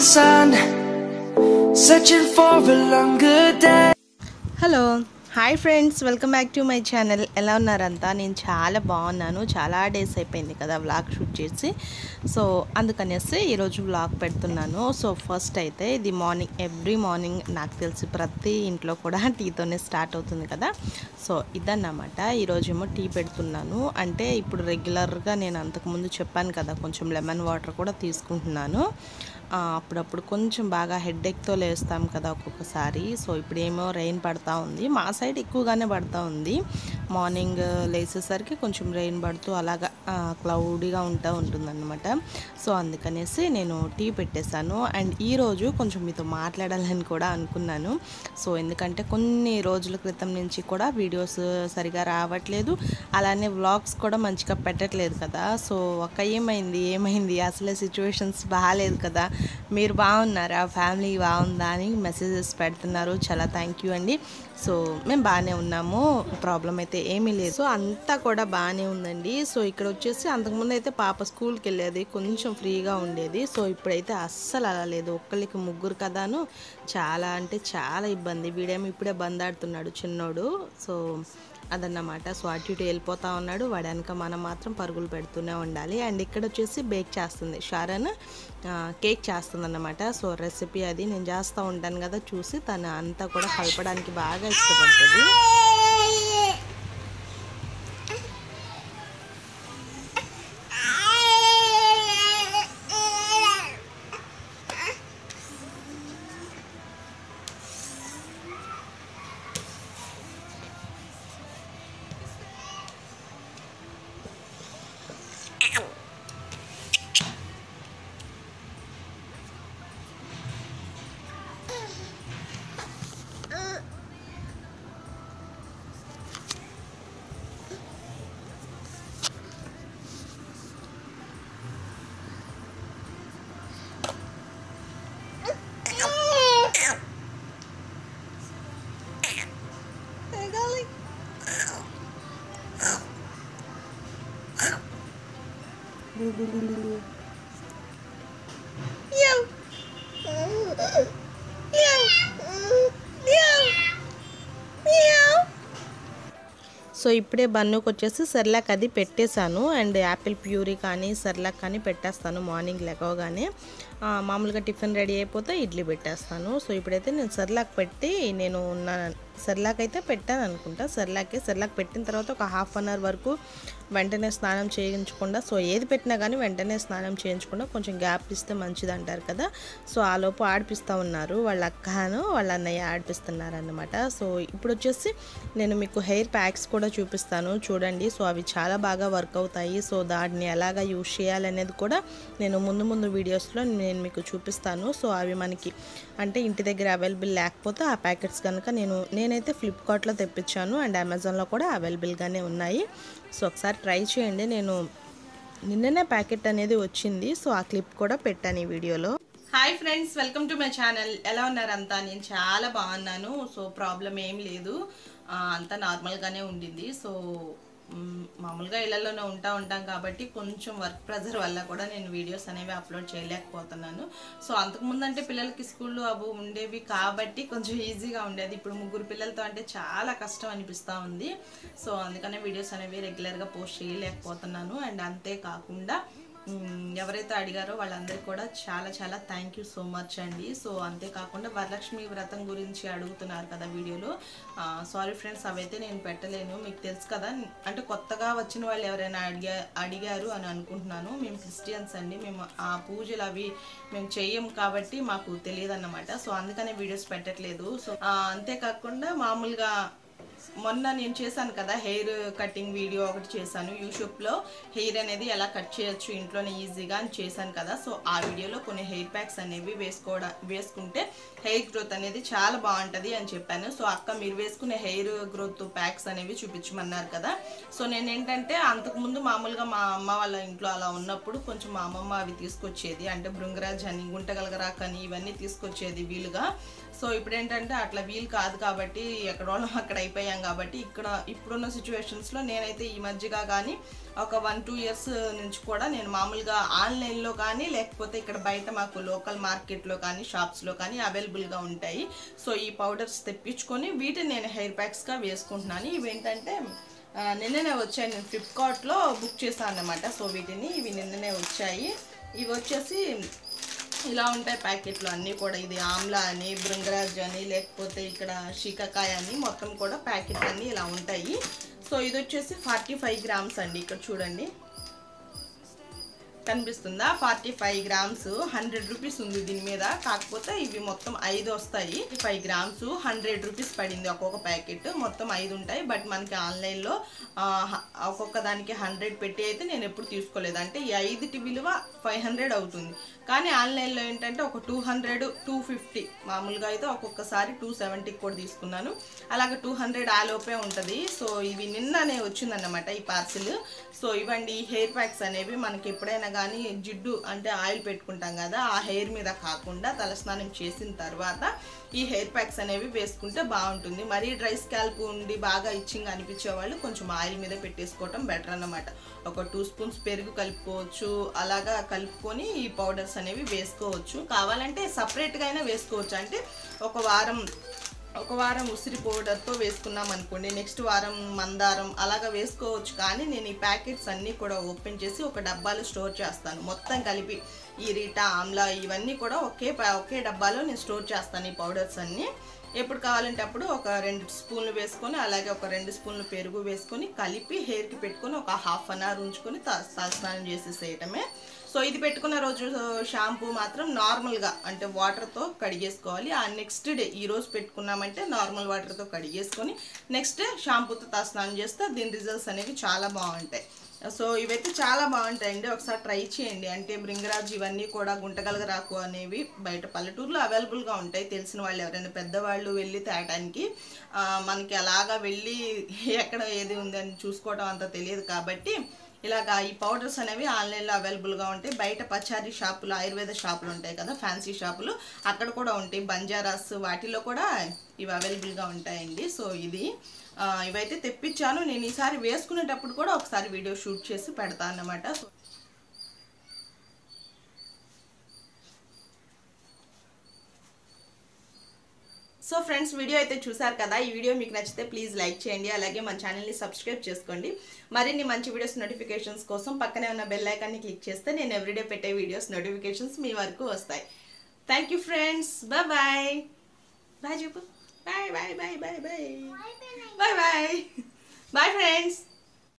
sun, searching for a longer day. Hello hi friends welcome back to my channel ఎలా ఉన్నారంతా నేను చాలా బాగున్నాను చాలా డేస్ అయిపోయింది కదా వ్లాగ్ షూట్ చేసి సో అందుకనేసి ఈరోజు వ్లాగ్ పెడుతున్నాను సో ఫస్ట్ అయితే ఇది మార్నింగ్ ఎవ్రీ మార్నింగ్ నాకు తెలిసి ప్రతి ఇంట్లో కూడా టీతోనే స్టార్ట్ అవుతుంది కదా సో ఇదన్నమాట ఈరోజేమో టీ పెడుతున్నాను అంటే ఇప్పుడు రెగ్యులర్గా నేను అంతకుముందు చెప్పాను కదా కొంచెం లెమన్ వాటర్ కూడా తీసుకుంటున్నాను ఆ, అప్పుడప్పుడు కొంచెం బాగా హెడ్ఏక్తో లేస్తాం కదా ఒక్కొక్కసారి సో ఇప్పుడు ఏమో రెయిన్ పడతా ఉంది మా సైడ్ ఎక్కువగానే పడతా ఉంది మార్నింగ్ లేచేసరికి కొంచెం రెయిన్ పడుతూ అలాగా క్లౌడీగా ఉంటా ఉంటుందన్నమాట సో అందుకనేసి నేను టీ పెట్టేశాను అండ్ ఈరోజు కొంచెం మీతో మాట్లాడాలని కూడా అనుకున్నాను సో ఎందుకంటే కొన్ని రోజుల క్రితం నుంచి కూడా వీడియోస్ సరిగా రావట్లేదు అలానే వ్లాగ్స్ కూడా మంచిగా పెట్టట్లేదు కదా సో ఒక ఏమైంది ఏమైంది అసలే సిచ్యువేషన్స్ బాగాలేదు కదా మీరు బాగున్నారా ఫ్యామిలీ బాగుందా అని మెసేజెస్ పెడుతున్నారు చాలా థ్యాంక్ యూ అండి సో మేము బాగానే ఉన్నాము ప్రాబ్లం అయితే ఏమీ లేదు సో అంతా కూడా బాగానే ఉందండి సో ఇక్కడ వచ్చేసి అంతకుముందు అయితే పాప స్కూల్కి వెళ్ళేది కొంచెం ఫ్రీగా ఉండేది సో ఇప్పుడైతే అస్సలు అలా లేదు ఒక్కరికి ముగ్గురు కదాను చాలా అంటే చాలా ఇబ్బంది వీడేమో ఇప్పుడే బందాడుతున్నాడు చిన్నోడు సో అదన్నమాట సో అటు ఇటు వెళ్ళిపోతా ఉన్నాడు వాడి వెనక మనం మాత్రం పరుగులు పెడుతూనే ఉండాలి అండ్ ఇక్కడ వచ్చేసి బేక్ చేస్తుంది షారన్ ఆ, కేక్ చేస్తుంది అన్నమాట సో రెసిపీ అది నేను చేస్తూ ఉంటాను కదా చూసి తను అంతా కూడా కలపడానికి బాగా ఇష్టపడుతుంది సో ఇప్పుడే బన్నుకు వచ్చేసి సెర్లాక్ అది పెట్టేశాను అండ్ యాపిల్ ప్యూరీ కానీ సెర్లాక్ కానీ పెట్టేస్తాను మార్నింగ్ లెగవగానే ఆ, మామూలుగా టిఫిన్ రెడీ అయిపోతే ఇడ్లీ పెట్టేస్తాను సో ఇప్పుడైతే నేను సెర్లాక్ పెట్టి నేను ఉన్నాను సెర్లాక్ అయితే పెట్టాను అనుకుంటా సెర్లాకే సెర్లాక్ పెట్టిన తర్వాత ఒక హాఫ్ అన్ అవర్ వరకు వెంటనే స్నానం చేయించకుండా సో ఏది పెట్టినా కానీ వెంటనే స్నానం చేయించకుండా కొంచెం గ్యాప్ ఇస్తే మంచిది అంటారు కదా సో ఆ లోపు ఆడిపిస్తూ ఉన్నారు వాళ్ళ అక్కను వాళ్ళ అన్నయ్య ఆడిపిస్తున్నారు అన్నమాట సో ఇప్పుడు వచ్చేసి నేను మీకు హెయిర్ ప్యాక్స్ కూడా చూపిస్తాను చూడండి సో అవి చాలా బాగా వర్క్ అవుతాయి సో దాన్ని ఎలాగా యూజ్ చేయాలనేది కూడా నేను ముందు ముందు వీడియోస్లో నేను మీకు చూపిస్తాను సో అవి మనకి అంటే ఇంటి దగ్గర అవైలబుల్ లేకపోతే ఆ ప్యాకెట్స్ కనుక నేను నేనైతే ఫ్లిప్కార్ట్లో తెప్పించాను అండ్ అమెజాన్లో కూడా అవైలబుల్గానే ఉన్నాయి సో ఒకసారి ట్రై చేయండి నేను నిన్ననే ప్యాకెట్ అనేది వచ్చింది సో ఆ క్లిప్ కూడా పెట్టాను ఈ వీడియోలో hi friends welcome to my channel ఎలా ఉన్నారు అంతా నేను చాలా బాగున్నాను సో ప్రాబ్లం ఏం లేదు ఆ, అంతా నార్మల్గానే ఉండింది సో మ్, మామూలుగా ఇళ్లలోనే ఉంటా ఉంటాం కాబట్టి కొంచెం వర్క్ ప్రెజర్ వల్ల కూడా నేను వీడియోస్ అనేవి అప్లోడ్ చేయలేకపోతున్నాను సో అంతకుముందు అంటే పిల్లలకి స్కూల్లో అవి ఉండేవి కాబట్టి కొంచెం ఈజీగా ఉండేది ఇప్పుడు ముగ్గురు పిల్లలతో అంటే చాలా కష్టం అనిపిస్తూ ఉంది సో అందుకనే వీడియోస్ అనేవి రెగ్యులర్గా పోస్ట్ చేయలేకపోతున్నాను అండ్ అంతేకాకుండా మ్, ఎవరైతే అడిగారో వాళ్ళందరికీ కూడా చాలా చాలా థ్యాంక్ యూ సో మచ్ అండి సో అంతేకాకుండా వరలక్ష్మి వ్రతం గురించి అడుగుతున్నారు కదా వీడియోలో సారీ ఫ్రెండ్స్ అవైతే నేను పెట్టలేను మీకు తెలుసు కదా అంటే కొత్తగా వచ్చిన వాళ్ళు ఎవరైనా అడిగా అడిగారు అని అనుకుంటున్నాను మేము క్రిస్టియన్స్ అండి మేము ఆ పూజలు అవి మేము చెయ్యం కాబట్టి మాకు తెలియదు అన్నమాట సో అందుకనే వీడియోస్ పెట్టట్లేదు సో ఆ, అంతేకాకుండా మామూలుగా మొన్న నేను చేశాను కదా హెయిర్ కటింగ్ వీడియో ఒకటి చేశాను యూట్యూబ్లో హెయిర్ అనేది ఎలా కట్ చేయొచ్చు ఇంట్లోనే ఈజీగా అని చేశాను కదా సో ఆ వీడియోలో కొన్ని హెయిర్ ప్యాక్స్ అనేవి వేసుకోవడం వేసుకుంటే హెయిర్ గ్రోత్ అనేది చాలా బాగుంటుంది అని చెప్పాను సో అక్క మీరు వేసుకునే హెయిర్ గ్రోత్ ప్యాక్స్ అనేవి చూపించమన్నారు కదా సో నేను ఏంటంటే అంతకుముందు మామూలుగా మా అమ్మ వాళ్ళ ఇంట్లో అలా ఉన్నప్పుడు కొంచెం మా అమ్మమ్మ అవి తీసుకొచ్చేది అంటే భృంగరాజ్ అని గుంటగలగరాక్ అని ఇవన్నీ తీసుకొచ్చేది వీలుగా సో ఇప్పుడు ఏంటంటే అట్లా వీలు కాదు కాబట్టి ఎక్కడోళ్ళం అక్కడ అయిపోయాం అయిపోయాం కాబట్టి ఇక్కడ ఇప్పుడున్న సిచ్యువేషన్స్లో నేనైతే ఈ మధ్యగా కానీ ఒక వన్ టూ ఇయర్స్ నుంచి కూడా నేను మామూలుగా ఆన్లైన్లో కానీ లేకపోతే ఇక్కడ బయట మాకు లోకల్ మార్కెట్లో కానీ షాప్స్లో కానీ అవైలబుల్గా ఉంటాయి సో ఈ పౌడర్స్ తెప్పించుకొని వీటిని నేను హెయిర్ ప్యాక్స్గా వేసుకుంటున్నాను ఇవి ఏంటంటే ఆ, నిన్ననే వచ్చాయి నేను ఫ్లిప్కార్ట్లో బుక్ చేశాను అన్నమాట సో వీటిని ఇవి నిన్ననే వచ్చాయి ఇవి వచ్చేసి ఇలా ఉంటాయి ప్యాకెట్లు అన్నీ కూడా ఇది ఆమ్లా అని బృంగరాజ్ అని లేకపోతే ఇక్కడ షికాకాయ అని మొత్తం కూడా ప్యాకెట్ అన్నీ ఇలా ఉంటాయి సో ఇది వచ్చేసి ఫార్టీ ఫైవ్ గ్రామ్స్ అండి ఇక్కడ చూడండి కనిపిస్తుందా forty five grams hundred rupees ఉంది దీని మీద కాకపోతే ఇవి మొత్తం ఐదు వస్తాయి ఫైవ్ గ్రామ్స్ హండ్రెడ్ రూపీస్ పడింది ఒక్కొక్క ప్యాకెట్ మొత్తం ఐదు ఉంటాయి బట్ మనకి ఆన్లైన్లో ఆ, హ- ఒక్కొక్క దానికి హండ్రెడ్ పెట్టి అయితే నేను ఎప్పుడు తీసుకోలేదు అంటే ఈ ఐదుటి విలువ ఫైవ్ హండ్రెడ్ అవుతుంది కానీ ఆన్లైన్లో ఏంటంటే ఒక టూ హండ్రెడ్ టూ ఫిఫ్టీ మామూలుగా అయితే ఒక్కొక్కసారి టూ సెవెంటీకి కూడా తీసుకున్నాను అలాగే టూ హండ్రెడ్ ఆలోపే ఉంటుంది సో ఇవి నిన్ననే వచ్చిందన్నమాట ఈ పార్సిల్ సో ఇవ్వండి ఈ హెయిర్ ప్యాక్స్ అనేవి మనకి ఎప్పుడైనా కానీ జిడ్డు అంటే ఆయిల్ పెట్టుకుంటాం కదా ఆ హెయిర్ మీద కాకుండా తలస్నానం చేసిన తర్వాత ఈ హెయిర్ ప్యాక్స్ అనేవి వేసుకుంటే బాగుంటుంది మరీ డ్రై స్కాల్ప్ ఉండి బాగా ఇచ్చింగ్ అనిపించే వాళ్ళు కొంచెం ఆయిల్ మీద పెట్టేసుకోవటం బెటర్ అన్నమాట ఒక టూ స్పూన్స్ పెరుగు కలుపుకోవచ్చు అలాగా కలుపుకొని ఈ పౌడర్స్ అనేవి వేసుకోవచ్చు కావాలంటే సపరేట్గా అయినా వేసుకోవచ్చు అంటే ఒక వారం ఒక వారం ఉసిరి పౌడర్తో వేసుకున్నాం అనుకోండి నెక్స్ట్ వారం మందారం అలాగా వేసుకోవచ్చు కానీ నేను ఈ ప్యాకెట్స్ అన్నీ కూడా ఓపెన్ చేసి ఒక డబ్బాలో స్టోర్ చేస్తాను మొత్తం కలిపి ఈ రీటా ఆమ్లా ఇవన్నీ కూడా ఒకే ప- ఒకే డబ్బాలో నేను స్టోర్ చేస్తాను ఈ పౌడర్స్ అన్నీ ఎప్పుడు కావాలంటే అప్పుడు ఒక రెండు స్పూన్లు వేసుకొని అలాగే ఒక రెండు స్పూన్లు పెరుగు వేసుకొని కలిపి హెయిర్కి పెట్టుకొని ఒక హాఫ్ అన్ అవర్ ఉంచుకొని త- తలస్నానం చేసేసేయటమే సో ఇది పెట్టుకున్న రోజు షాంపూ మాత్రం నార్మల్గా అంటే వాటర్తో కడిగేసుకోవాలి ఆ నెక్స్ట్ డే ఈ రోజు పెట్టుకున్నామంటే నార్మల్ వాటర్తో కడిగేసుకొని నెక్స్ట్ డే షాంపూతో తలస్నానం చేస్తే దీని రిజల్ట్స్ అనేవి చాలా బాగుంటాయి సో ఇవైతే చాలా బాగుంటాయండి ఒకసారి ట్రై చేయండి అంటే బృంగరాజ్ ఇవన్నీ కూడా గుంటగలగరాకు అనేవి బయట పల్లెటూరులో అవైలబుల్గా ఉంటాయి తెలిసిన వాళ్ళు ఎవరైనా పెద్దవాళ్ళు వెళ్ళి తేయటానికి ఆ, మనకి అలాగా వెళ్ళి ఎక్కడ ఏది ఉందని చూసుకోవడం అంత తెలియదు కాబట్టి ఇలాగా ఈ పౌడర్స్ అనేవి ఆన్లైన్లో అవైలబుల్గా ఉంటాయి బయట పచారీ షాపులు ఆయుర్వేద షాపులు ఉంటాయి కదా ఫ్యాన్సీ షాపులు అక్కడ కూడా ఉంటాయి బంజారాస్ వాటిలో కూడా ఇవి అవైలబుల్గా ఉంటాయండి సో ఇది ఆ, ఇవైతే తెప్పించాను నేను ఈసారి వేసుకునేటప్పుడు కూడా ఒకసారి వీడియో షూట్ చేసి పెడతాను అన్నమాట సో సో ఫ్రెండ్స్ వీడియో అయితే చూసారు కదా ఈ వీడియో మీకు నచ్చితే ప్లీజ్ లైక్ చేయండి అలాగే మన ఛానల్ని సబ్స్క్రైబ్ చేసుకోండి మరిన్ని మంచి వీడియోస్ నోటిఫికేషన్స్ కోసం పక్కనే ఉన్న బెల్ ఐకాన్ని క్లిక్ చేస్తే నేను ఎవ్రీడే పెట్టే వీడియోస్ నోటిఫికేషన్స్ మీ వరకు వస్తాయి thank you friends bye bye bye చెప్పు bye bye bye bye bye bye bye bye friends